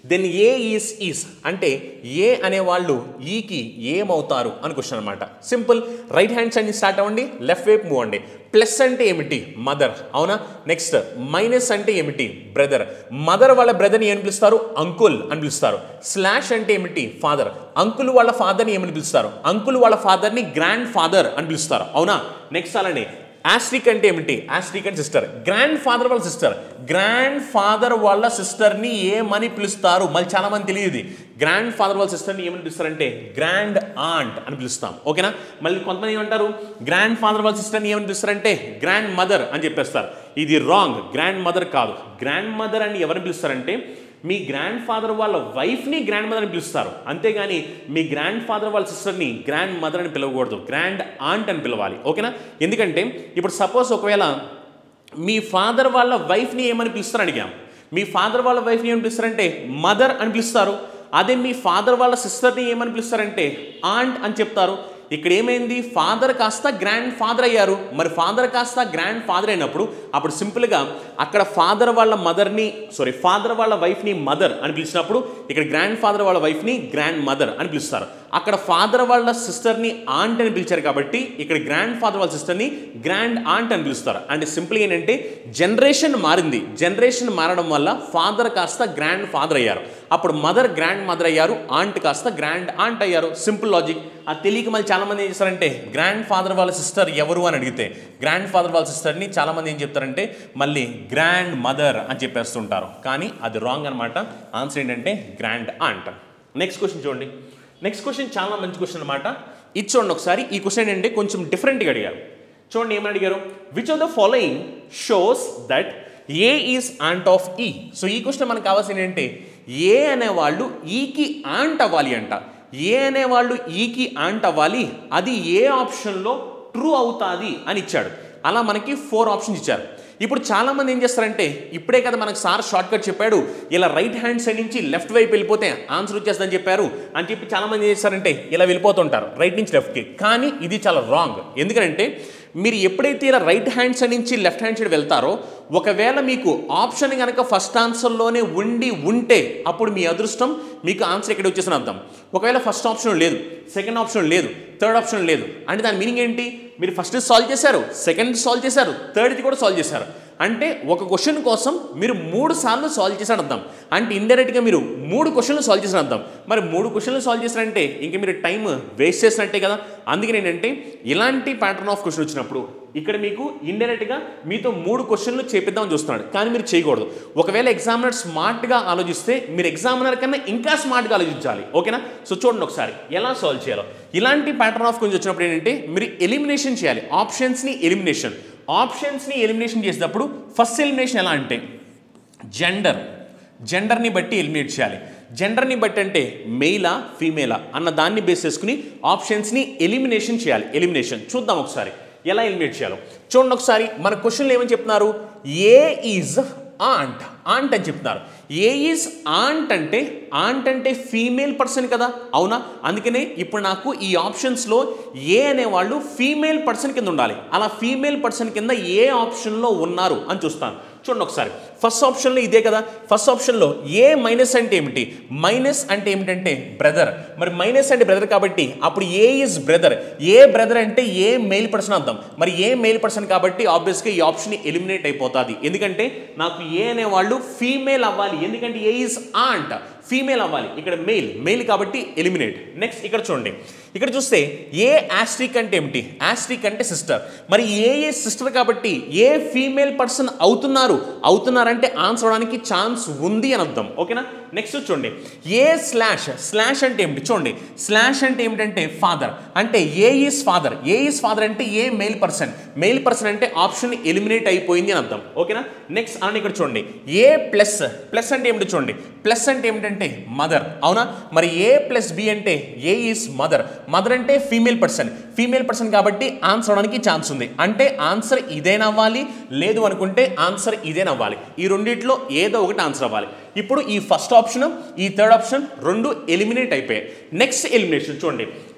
then A is is అంటే ఏ అనేవాళ్ళు ఈకి ఏమవుతారు అని క్వశ్చన్ అనమాట సింపుల్ రైట్ హ్యాండ్ సైడ్ నుంచి స్టార్ట్ అవ్వండి లెఫ్ట్ వైపు మూవ్ అండి ప్లస్ అంటే ఏమిటి మదర్ అవునా నెక్స్ట్ మైనస్ అంటే ఏమిటి బ్రదర్ మదర్ వాళ్ళ బ్రదర్ని ఏమని పిలుస్తారు అంకుల్ అని పిలుస్తారు స్లాష్ అంటే ఏమిటి ఫాదర్ అంకుల్ వాళ్ళ ఫాదర్ని ఏమని పిలుస్తారు అంకుల్ వాళ్ళ ఫాదర్ని గ్రాండ్ ఫాదర్ అని పిలుస్తారు అవునా నెక్స్ట్ అలానే ఆస్ట్రిక్ అంటే ఏమిటి asterisk and sister grandfather వాళ్ళ సిస్టర్ గ్రాండ్ ఫాదర్ వాళ్ళ సిస్టర్ని ఏమని పిలుస్తారు మళ్ళీ చాలా మంది తెలియదు గ్రాండ్ ఫాదర్ వాళ్ళ సిస్టర్ని ఏమని పిలుస్తారంటే గ్రాండ్ ఆంట్ అని పిలుస్తాం ఓకేనా మళ్ళీ కొంతమంది ఏమంటారు గ్రాండ్ ఫాదర్ వాళ్ళ సిస్టర్ని ఏమని పిలుస్తారంటే గ్రాండ్ మదర్ అని చెప్పేస్తారు ఇది రాంగ్ గ్రాండ్ మదర్ కాదు గ్రాండ్ మదర్ అని ఎవరిని పిలుస్తారంటే మీ గ్రాండ్ ఫాదర్ వాళ్ళ వైఫ్ని గ్రాండ్ మదర్ అని పిలుస్తారు అంతేగాని మీ గ్రాండ్ ఫాదర్ వాళ్ళ సిస్టర్ని గ్రాండ్ మదర్ అని పిలవకూడదు గ్రాండ్ ఆంట్ అని పిలవాలి ఓకేనా ఎందుకంటే ఇప్పుడు సపోజ్ ఒకవేళ మీ ఫాదర్ వాళ్ళ వైఫ్ని ఏమని పిలుస్తారు అడిగాం మీ ఫాదర్ వాళ్ళ వైఫ్ని ఏమని పిలుస్తారంటే మదర్ అని పిలుస్తారు అదే మీ ఫాదర్ వాళ్ళ సిస్టర్ని ఏమని పిలుస్తారంటే ఆంట్ అని చెప్తారు ఇక్కడ ఏమైంది ఫాదర్ కాస్త గ్రాండ్ ఫాదర్ అయ్యారు మరి ఫాదర్ కాస్త గ్రాండ్ ఫాదర్ అయినప్పుడు అప్పుడు సింపుల్గా అక్కడ ఫాదర్ వాళ్ళ మదర్ని సారీ ఫాదర్ వాళ్ళ వైఫ్ని మదర్ అని పిలిచినప్పుడు ఇక్కడ గ్రాండ్ ఫాదర్ వాళ్ళ వైఫ్ని గ్రాండ్ మదర్ అని పిలుస్తారు అక్కడ ఫాదర్ వాళ్ళ సిస్టర్ని ఆంట్ అని పిలిచారు కాబట్టి ఇక్కడ గ్రాండ్ ఫాదర్ వాళ్ళ సిస్టర్ని గ్రాండ్ ఆంట్ అని పిలుస్తారు అంటే సింపుల్ ఏంటంటే జనరేషన్ మారింది జనరేషన్ మారడం వల్ల ఫాదర్ కాస్త గ్రాండ్ ఫాదర్ అయ్యారు అప్పుడు మదర్ గ్రాండ్ మదర్ అయ్యారు ఆంట్ కాస్త గ్రాండ్ ఆంట్ అయ్యారు సింపుల్ లాజిక్ ఆ తెలియక మళ్ళీ చాలా మంది ఏం చేస్తారంటే గ్రాండ్ ఫాదర్ వాళ్ళ సిస్టర్ ఎవరు అని అడిగితే గ్రాండ్ ఫాదర్ వాళ్ళ సిస్టర్ని చాలా మంది ఏం చెప్తారంటే మళ్ళీ గ్రాండ్ మదర్ అని చెప్పేస్తుంటారు కానీ అది రాంగ్ అనమాట ఆన్సర్ ఏంటంటే గ్రాండ్ ఆంట్ నెక్స్ట్ క్వశ్చన్ చూడండి నెక్స్ట్ క్వశ్చన్ చాలా మంచి క్వశ్చన్ అనమాట ఇది చూడండి ఒకసారి ఈ క్వశ్చన్ ఏంటంటే కొంచెం డిఫరెంట్గా అడిగారు చూడండి ఏమని అడిగారు which of the following shows that A is aunt of E so ఈ క్వశ్చన్ మనకు కావాల్సింది ఏంటంటే ఏ అనేవాళ్ళు ఈకి ఆంట్ అవ్వాలి అంట ఏ అనేవాళ్ళు ఈకి ఆంట్ అవ్వాలి అది ఏ ఆప్షన్లో ట్రూ అవుతుంది అని ఇచ్చాడు అలా మనకి ఫోర్ ఆప్షన్స్ ఇచ్చారు ఇప్పుడు చాలా మంది ఏం చేస్తారంటే ఇప్పుడే కదా మనకు సార్ షార్ట్ కట్ చెప్పాడు ఇలా రైట్ హ్యాండ్ సైడ్ నుంచి లెఫ్ట్ వైపు వెళ్ళిపోతే ఆన్సర్ వచ్చేస్తుందని చెప్పారు అని చెప్పి చాలా మంది ఏం చేస్తారంటే ఇలా వెళ్ళిపోతుంటారు రైట్ నుంచి లెఫ్ట్కి కానీ ఇది చాలా రాంగ్ ఎందుకంటే మీరు ఎప్పుడైతే ఇలా రైట్ హ్యాండ్ సైడ్ నుంచి లెఫ్ట్ హ్యాండ్ సైడ్ వెళ్తారో ఒకవేళ మీకు ఆప్షన్ కనుక ఫస్ట్ ఆన్సర్లోనే ఉండి ఉంటే అప్పుడు మీ అదృష్టం మీకు ఆన్సర్ ఎక్కడ వచ్చేసిన అర్థం ఒకవేళ ఫస్ట్ ఆప్షన్ లేదు సెకండ్ ఆప్షన్ లేదు థర్డ్ ఆప్షన్ లేదు అంటే దాని మీనింగ్ ఏంటి మీరు ఫస్ట్ సాల్వ్ చేశారు సెకండ్ సాల్వ్ చేశారు థర్డ్ది కూడా సాల్వ్ చేశారు అంటే ఒక క్వశ్చన్ కోసం మీరు మూడు సార్లు సాల్వ్ చేశారు అర్థం అంటే ఇండైరెక్ట్గా మీరు మూడు క్వశ్చన్లు సాల్వ్ చేసిన అర్థం మరి మూడు క్వశ్చన్లు సాల్వ్ చేశారంటే ఇంక మీరు టైం వేస్ట్ చేసినట్టే కదా అందుకని ఏంటంటే ఇలాంటి ప్యాటర్న్ ఆఫ్ క్వశ్చన్ వచ్చినప్పుడు ఇక్కడ మీకు ఇండైరెక్ట్గా మీతో మూడు క్వశ్చన్లు చేపిద్దామని చూస్తున్నాడు కానీ మీరు చేయకూడదు ఒకవేళ ఎగ్జామినర్ స్మార్ట్గా ఆలోచిస్తే మీరు ఎగ్జామినర్ కన్నా ఇంకా స్మార్ట్గా ఆలోచించాలి ఓకేనా సో చూడండి ఒకసారి ఎలా సాల్వ్ చేయాలో ఇలాంటి ప్యాటర్న్ ఆఫ్ క్వశ్చన్ వచ్చినప్పుడు ఏంటంటే మీరు ఎలిమినేషన్ చేయాలి ఆప్షన్స్ని ఎలిమినేషన్ ఆప్షన్స్ని ఎలిమినేషన్ చేసేటప్పుడు ఫస్ట్ ఎలిమినేషన్ ఎలా అంటే జెండర్ జెండర్ని బట్టి ఎలిమినేట్ చేయాలి జెండర్ని బట్టి అంటే మెయిలా ఫీమేలా అన్న దాన్ని బేస్ చేసుకుని ఆప్షన్స్ని ఎలిమినేషన్ చేయాలి ఎలిమినేషన్ చూద్దాం ఒకసారి ఎలా ఎలిమినేట్ చేయాలో చూడండి ఒకసారి మన క్వశ్చన్లు ఏమని చెప్తున్నారు ఏ ఈజ్ ఆంట్ ఆంట్ అని చెప్తున్నారు ఏ ఈజ్ ఆంట్ అంటే ఆంట్ అంటే ఫీమేల్ పర్సన్ కదా అవునా అందుకనే ఇప్పుడు నాకు ఈ ఆప్షన్స్లో ఏ అనేవాళ్ళు ఫీమేల్ పర్సన్ కింద ఉండాలి అలా ఫీమేల్ పర్సన్ కింద ఏ ఆప్షన్లో ఉన్నారు అని చూస్తాను చూడండి ఒకసారి ఫస్ట్ ఆప్షన్లో ఇదే కదా ఫస్ట్ ఆప్షన్లో ఏ మైనస్ అంటే ఏమిటి మైనస్ అంటే ఏమిటంటే బ్రదర్ మరి మైనస్ అంటే బ్రదర్ కాబట్టి అప్పుడు A is brother A brother అంటే ఏ మెయిల్ పర్సన్ అర్థం మరి ఏ మెయిల్ పర్సన్ కాబట్టి ఆబ్వియస్గా ఈ ఆప్షన్ ఎలిమినేట్ అయిపోతుంది ఎందుకంటే నాకు ఏ అనేవాళ్ళు ఫీమేల్ అవ్వాలి ఎందుకంటే ఏ ఇస్ ఆంట్ ఫీమేల్ అవ్వాలి ఇక్కడ మెయిల్ మెయిల్ కాబట్టి ఎలిమినేట్ నెక్స్ట్ ఇక్కడ చూడండి ఇక్కడ చూస్తే ఏ ఆస్ట్రిక్ అంటే ఏమిటి ఆస్ట్రిక్ అంటే సిస్టర్ మరి ఏ ఏ సిస్టర్ కాబట్టి ఏ ఫీమేల్ పర్సన్ అవుతున్నారు అవుతున్నారంటే ఆన్సర్ అవడానికి ఛాన్స్ ఉంది అని అర్థం ఓకేనా నెక్స్ట్ చూడండి ఏ స్లాష్ స్లాష్ అంటే ఏమిటి చూడండి స్లాష్ అంటే ఏమిటంటే ఫాదర్ అంటే A is father A is father అంటే A male person male person అంటే ఆప్షన్ ఎలిమినేట్ అయిపోయింది అని అర్థం ఓకేనా నెక్స్ట్ అని ఇక్కడ చూడండి ఏ ప్లస్ ప్లస్ అంటే ఏమిటి చూడండి ప్లస్ అంటే ఏమిటంటే మదర్ అవునా మరి ఏ ప్లస్ బి అంటే ఏ ఈస్ మదర్ మదర్ అంటే ఫీమేల్ పర్సన్ ఫీమేల్ పర్సన్ కాబట్టి ఆన్సర్ అవడానికి ఛాన్స్ ఉంది అంటే ఆన్సర్ ఇదేనవ్వాలి లేదు అనుకుంటే ఆన్సర్ ఇదేనవ్వాలి ఈ రెండిట్లో ఏదో ఒకటి ఆన్సర్ అవ్వాలి ఇప్పుడు ఈ ఫస్ట్ ఆప్షన్ ఈ థర్డ్ ఆప్షన్ రెండు ఎలిమినేట్ అయిపోయాయి నెక్స్ట్ ఎలిమినేషన్ చూడండి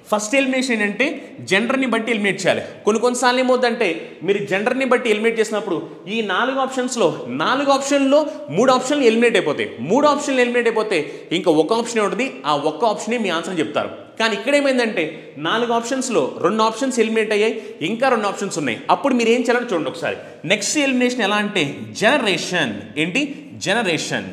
ఫస్ట్ ఎలిమినేషన్ ఏంటంటే జెండర్ని బట్టి ఎలిమినేట్ చేయాలి కొన్ని కొన్నిసార్లు ఏమవుతుందంటే మీరు జెండర్ని బట్టి ఎలిమినేట్ చేసినప్పుడు ఈ నాలుగు ఆప్షన్స్లో నాలుగు ఆప్షన్లో మూడు ఆప్షన్లు ఎలిమినేట్ అయిపోతాయి మూడు ఆప్షన్లు ఎలిమినేట్ అయిపోతే ఇంకా ఒక ఆప్షన్ ఉంటుంది ఆ ఒక్క ఆప్షనే మీ ఆన్సర్ చెప్తారు కానీ ఇక్కడ ఏమైందంటే నాలుగు ఆప్షన్స్లో రెండు ఆప్షన్స్ ఎలిమినేట్ అయ్యాయి ఇంకా రెండు ఆప్షన్స్ ఉన్నాయి అప్పుడు మీరు ఏం చేయాలని చూడండి ఒకసారి నెక్స్ట్ ఎలిమినేషన్ ఎలా అంటే జనరేషన్ ఏంటి జనరేషన్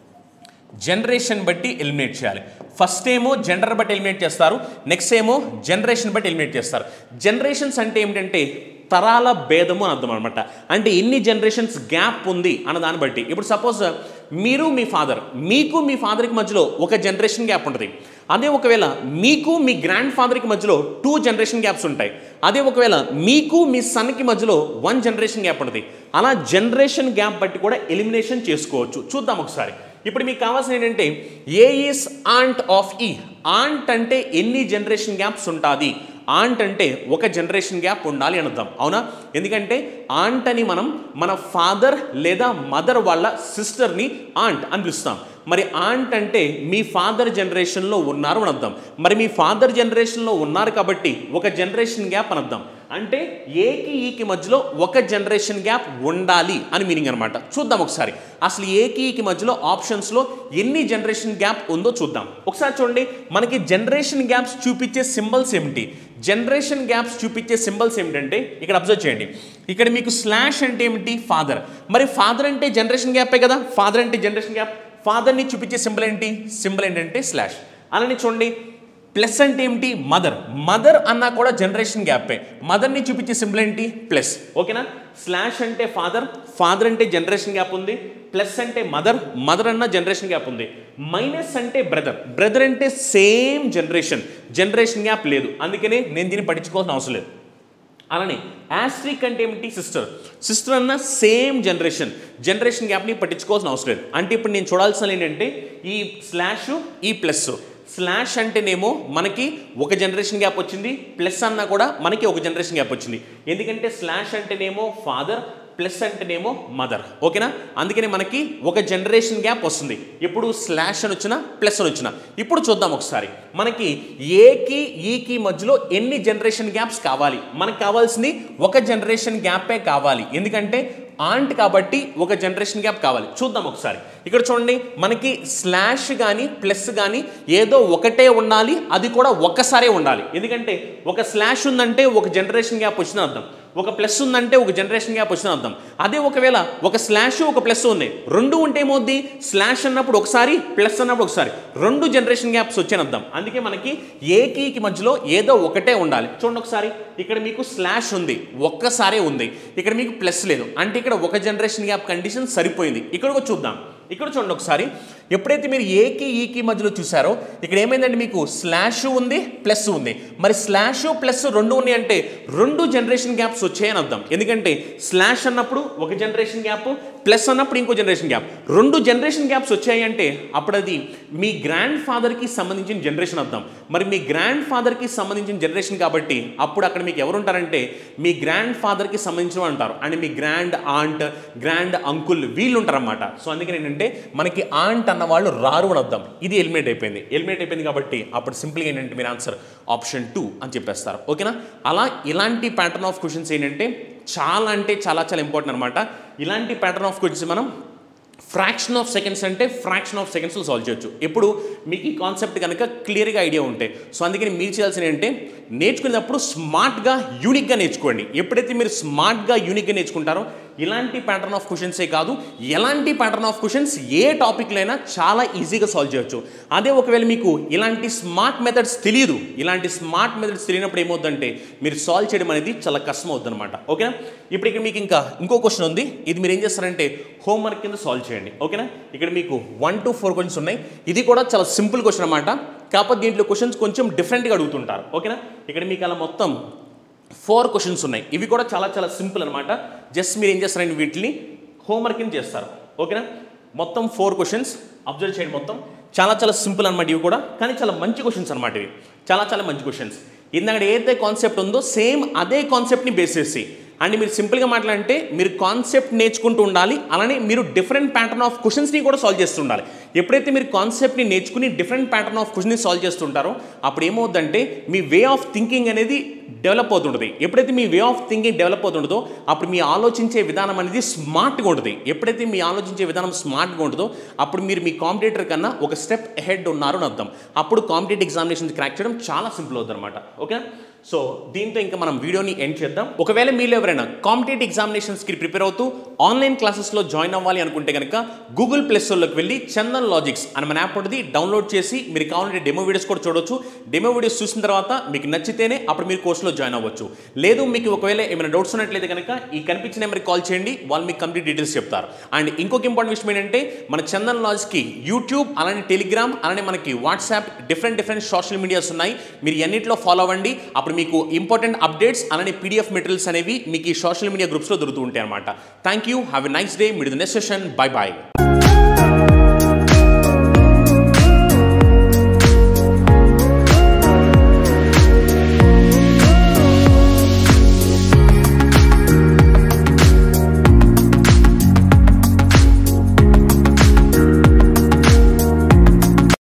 జనరేషన్ బట్టి ఎలిమినేట్ చేయాలి ఫస్ట్ ఏమో జెండర్ బట్టి ఎలిమినేట్ చేస్తారు నెక్స్ట్ ఏమో జనరేషన్ బట్టి ఎలిమినేట్ చేస్తారు జనరేషన్స్ అంటే ఏమిటంటే తరాల భేదము అని అర్థం అనమాట అంటే ఎన్ని జనరేషన్స్ గ్యాప్ ఉంది అన్న దాన్ని బట్టి ఇప్పుడు సపోజ్ మీరు మీ ఫాదర్ మీకు మీ ఫాదర్కి మధ్యలో ఒక జనరేషన్ గ్యాప్ ఉంటుంది అదే ఒకవేళ మీకు మీ గ్రాండ్ ఫాదర్కి మధ్యలో టూ జనరేషన్ గ్యాప్స్ ఉంటాయి అదే ఒకవేళ మీకు మీ సన్కి మధ్యలో వన్ జనరేషన్ గ్యాప్ ఉంటుంది అలా జనరేషన్ గ్యాప్ బట్టి కూడా ఎలిమినేషన్ చేసుకోవచ్చు చూద్దాం ఒకసారి ఇప్పుడు మీకు కావాల్సిన ఏంటంటే A is aunt of E aunt అంటే ఎన్ని జనరేషన్ గ్యాప్స్ ఉంటుంది ఆంట్ అంటే ఒక జనరేషన్ గ్యాప్ ఉండాలి అనుద్దాం అవునా ఎందుకంటే ఆంట్ అని మనం మన ఫాదర్ లేదా మదర్ వాళ్ళ సిస్టర్ని ఆంట్ అని పిలుస్తాం మరి ఆంట్ అంటే మీ ఫాదర్ జనరేషన్లో ఉన్నారు అని అర్థం మరి మీ ఫాదర్ జనరేషన్లో ఉన్నారు కాబట్టి ఒక జనరేషన్ గ్యాప్ అని అర్థం అంటే ఏకి ఈకి మధ్యలో ఒక జనరేషన్ గ్యాప్ ఉండాలి అని మీనింగ్ అనమాట చూద్దాం ఒకసారి అసలు ఏకి ఈకి మధ్యలో ఆప్షన్స్లో ఎన్ని జనరేషన్ గ్యాప్ ఉందో చూద్దాం ఒకసారి చూడండి మనకి జనరేషన్ గ్యాప్స్ చూపించే సింబల్స్ ఏమిటి జనరేషన్ గ్యాప్స్ చూపించే సింబల్స్ ఏమిటంటే ఇక్కడ అబ్జర్వ్ చేయండి ఇక్కడ మీకు స్లాష్ అంటే ఏమిటి ఫాదర్ మరి ఫాదర్ అంటే జనరేషన్ గ్యాపే కదా ఫాదర్ అంటే జనరేషన్ గ్యాప్ ఫాదర్ని చూపించే సింబల్ ఏంటి సింబల్ ఏంటంటే స్లాష్ అలానే చూడండి ప్లస్ అంటే ఏమిటి మదర్ మదర్ అన్నా కూడా జనరేషన్ గ్యాపే మదర్ని చూపించే సింబల్ ఏంటి ప్లస్ ఓకేనా స్లాష్ అంటే ఫాదర్ ఫాదర్ అంటే జనరేషన్ గ్యాప్ ఉంది ప్లస్ అంటే మదర్ మదర్ అన్న జనరేషన్ గ్యాప్ ఉంది మైనస్ అంటే బ్రదర్ బ్రదర్ అంటే సేమ్ జనరేషన్ జనరేషన్ గ్యాప్ లేదు అందుకనే నేను దీన్ని పట్టించుకోవాల్సిన అవసరం లేదు అలానే యాస్ట్రిక్ అంటే ఏమిటి సిస్టర్ సిస్టర్ అన్న సేమ్ జనరేషన్ జనరేషన్ గ్యాప్ని పట్టించుకోవాల్సిన అవసరం లేదు అంటే ఇప్పుడు నేను చూడాల్సిన ఏంటంటే ఈ స్లాష్ ఈ ప్లస్ స్లాష్ అంటేనేమో మనకి ఒక జనరేషన్ గ్యాప్ వచ్చింది ప్లస్ అన్నా కూడా మనకి ఒక జనరేషన్ గ్యాప్ వచ్చింది ఎందుకంటే స్లాష్ అంటేనేమో ఫాదర్ ప్లస్ అంటేనేమో మదర్ ఓకేనా అందుకని మనకి ఒక జనరేషన్ గ్యాప్ వస్తుంది ఇప్పుడు స్లాష్ అని వచ్చినా ప్లస్ అని వచ్చినా ఇప్పుడు చూద్దాం ఒకసారి మనకి ఏకి ఈకి మధ్యలో ఎన్ని జనరేషన్ గ్యాప్స్ కావాలి మనకు కావాల్సింది ఒక జనరేషన్ గ్యాపే కావాలి ఎందుకంటే ఆంట్ కాబట్టి ఒక జనరేషన్ గ్యాప్ కావాలి చూద్దాం ఒకసారి ఇక్కడ చూడండి మనకి స్లాష్ కానీ ప్లస్ కానీ ఏదో ఒకటే ఉండాలి అది కూడా ఒక్కసారే ఉండాలి ఎందుకంటే ఒక స్లాష్ ఉందంటే ఒక జనరేషన్ గ్యాప్ వచ్చిన అర్థం ఒక ప్లస్ ఉందంటే ఒక జనరేషన్ గ్యాప్ వచ్చిన అర్థం అదే ఒకవేళ ఒక స్లాష్ ఒక ప్లస్ ఉంది రెండు ఉంటే ఏమవుద్ది స్లాష్ అన్నప్పుడు ఒకసారి ప్లస్ అన్నప్పుడు ఒకసారి రెండు జనరేషన్ గ్యాప్స్ వచ్చాను అర్థం అందుకే మనకి ఏకీకి మధ్యలో ఏదో ఒకటే ఉండాలి చూడండి ఒకసారి ఇక్కడ మీకు స్లాష్ ఉంది ఒక్కసారే ఉంది ఇక్కడ మీకు ప్లస్ లేదు అంటే ఇక్కడ ఒక జనరేషన్ గ్యాప్ కండిషన్ సరిపోయింది ఇక్కడ కూడా చూద్దాం ఇక్కడ చూడండి ఒకసారి ఎప్పుడైతే మీరు ఏకి ఈకి మధ్యలో చూసారో ఇక్కడ ఏమైందంటే మీకు స్లాష్ ఉంది ప్లస్ ఉంది మరి స్లాష్ ప్లస్ రెండు ఉన్నాయి అంటే రెండు జనరేషన్ గ్యాప్స్ వచ్చాయని అర్థం ఎందుకంటే స్లాష్ అన్నప్పుడు ఒక జనరేషన్ గ్యాప్ ప్లస్ అన్నప్పుడు ఇంకో జనరేషన్ గ్యాప్ రెండు జనరేషన్ గ్యాప్స్ వచ్చాయి అంటే అప్పుడు అది మీ గ్రాండ్ ఫాదర్కి సంబంధించిన జనరేషన్ అర్థం మరి మీ గ్రాండ్ ఫాదర్కి సంబంధించిన జనరేషన్ కాబట్టి అప్పుడు అక్కడ మీకు ఎవరు ఉంటారంటే మీ గ్రాండ్ ఫాదర్కి సంబంధించిన వాళ్ళు ఉంటారు అండ్ మీ గ్రాండ్ ఆంట్ గ్రాండ్ అంకుల్ వీళ్ళు ఉంటారన్నమాట సో అందుకని ఏంటంటే మనకి ఆంట్ అన్న వాళ్ళు రారు అని అర్థం ఇది ఎలిమినేట్ అయిపోయింది ఎలిమినేట్ అయిపోయింది కాబట్టి అప్పుడు సింపుల్గా ఏంటంటే మీరు ఆన్సర్ ఆప్షన్ టూ అని చెప్పేస్తారు ఓకేనా అలా ఇలాంటి ప్యాటర్న్ ఆఫ్ క్వశ్చన్స్ ఏంటంటే చాలా అంటే చాలా చాలా ఇంపార్టెంట్ అనమాట ఇలాంటి ప్యాటర్న్ ఆఫ్ క్వశ్చన్స్ మనం ఫ్రాక్షన్ ఆఫ్ సెకండ్స్ అంటే ఫ్రాక్షన్ ఆఫ్ సెకండ్స్లో సాల్వ్ చేయొచ్చు ఇప్పుడు మీకు ఈ కాన్సెప్ట్ కనుక క్లియర్గా ఐడియా ఉంటే సో అందుకని మీరు చేయాల్సిన ఏంటంటే నేర్చుకునేటప్పుడు స్మార్ట్గా యూనిక్గా నేర్చుకోండి ఎప్పుడైతే మీరు స్మార్ట్గా యూనిక్గా నేర్చుకుంటారో ఇలాంటి ప్యాటర్న్ ఆఫ్ క్వశ్చన్సే కాదు ఎలాంటి ప్యాటర్న్ ఆఫ్ క్వశ్చన్స్ ఏ టాపిక్లో అయినా చాలా ఈజీగా సాల్వ్ చేయొచ్చు అదే ఒకవేళ మీకు ఇలాంటి స్మార్ట్ మెథడ్స్ తెలియదు ఇలాంటి స్మార్ట్ మెథడ్స్ తెలియనప్పుడు ఏమవుతుందంటే మీరు సాల్వ్ చేయడం అనేది చాలా కష్టం అవుతుంది అనమాట ఓకేనా ఇప్పుడు ఇక్కడ మీకు ఇంకా ఇంకో క్వశ్చన్ ఉంది ఇది మీరు ఏం చేస్తారంటే హోంవర్క్ కింద సాల్వ్ చేయండి ఓకేనా ఇక్కడ మీకు వన్ టు ఫోర్ క్వశ్చన్స్ ఉన్నాయి ఇది కూడా చాలా సింపుల్ క్వశ్చన్ అనమాట కాకపోతే దీంట్లో క్వశ్చన్స్ కొంచెం డిఫరెంట్గా అడుగుతుంటారు ఓకేనా ఇక్కడ మీకు అలా మొత్తం ఫోర్ క్వశ్చన్స్ ఉన్నాయి ఇవి కూడా చాలా చాలా సింపుల్ అనమాట జస్ట్ మీరు ఏం చేస్తారంటే వీటిని హోంవర్క్ కింద చేస్తారు ఓకేనా మొత్తం ఫోర్ క్వశ్చన్స్ అబ్జర్వ్ చేయండి మొత్తం చాలా చాలా సింపుల్ అనమాట ఇవి కూడా కానీ చాలా మంచి క్వశ్చన్స్ అనమాట ఇవి చాలా చాలా మంచి క్వశ్చన్స్ ఇందాక ఏదైతే కాన్సెప్ట్ ఉందో సేమ్ అదే కాన్సెప్ట్ని బేస్ చేసి అండ్ మీరు సింపుల్గా మాట్లాడంటే మీరు కాన్సెప్ట్ నేర్చుకుంటూ ఉండాలి అలానే మీరు డిఫరెంట్ ప్యాటర్న్ ఆఫ్ క్వశ్చన్స్ని కూడా సాల్వ్ చేస్తూ ఉండాలి ఎప్పుడైతే మీరు కాన్సెప్ట్ని నేర్చుకుని different pattern of question solve చేస్తుంటారో అప్పుడు ఏమవుతుందంటే మీ వే ఆఫ్ థింకింగ్ అనేది డెవలప్ అవుతుంటుంది ఎప్పుడైతే మీ వే ఆఫ్ థింకింగ్ డెవలప్ అవుతుంటుందో అప్పుడు మీ ఆలోచించే విధానం అనేది స్మార్ట్గా ఉంటుంది ఎప్పుడైతే మీ ఆలోచించే విధానం స్మార్ట్గా ఉంటుందో అప్పుడు మీరు మీ కాంపిటేటర్ కన్నా ఒక స్టెప్ హెడ్ ఉన్నారు అని అర్థం అప్పుడు కాంపిటేటివ్ ఎగ్జామినేషన్ క్రాక్ చేయడం చాలా సింపుల్ అవుతుంది అనమాట ఓకే సో దీంతో ఇంకా మనం వీడియోని ఎండ్ చేద్దాం ఒకవేళ మీరు ఎవరైనా కాంపిటేటివ్ ఎగ్జామినేషన్స్కి ప్రిపేర్ అవుతూ ఆన్లైన్ క్లాసెస్లో జాయిన్ అవ్వాలి అనుకుంటే కనుక గూగుల్ ప్లే స్టోర్లోకి వెళ్ళి చందన్ లాజిక్స్ అని మన యాప్ ఉంటుంది డౌన్లోడ్ చేసి మీరు కావాలంటే డెమో వీడియోస్ కూడా చూడొచ్చు డెమో వీడియోస్ చూసిన తర్వాత మీకు నచ్చితేనే అప్పుడు మీరు కోర్సులో జాయిన్ అవ్వచ్చు లేదు మీకు ఒకవేళ ఏమైనా డౌట్స్ ఉన్నట్లయితే కనుక ఈ కనిపించిన నెంబర్కి కాల్ చేయండి వాళ్ళు మీకు కంప్లీట్ డీటెయిల్స్ చెప్తారు అండ్ ఇంకొక ఇంపార్టెంట్ విషయం ఏంటంటే మన చందన్ లాజ్కి యూట్యూబ్ అలానే టెలిగ్రామ్ అలానే మనకి WhatsApp different different social medias ఉన్నాయి మీరు ఎన్నిట్లో ఫాలో అవ్వండి అప్పుడు మీకు ఇంపార్టెంట్ అప్డేట్స్ అలానే పీడిఎఫ్ మెటీరియల్స్ అనేవి మీకు ఈ సోషల్ మీడియా గ్రూప్స్లో దొరుకుతూ ఉంటాయి అనమాట thank you have a nice day meet the next session bye bye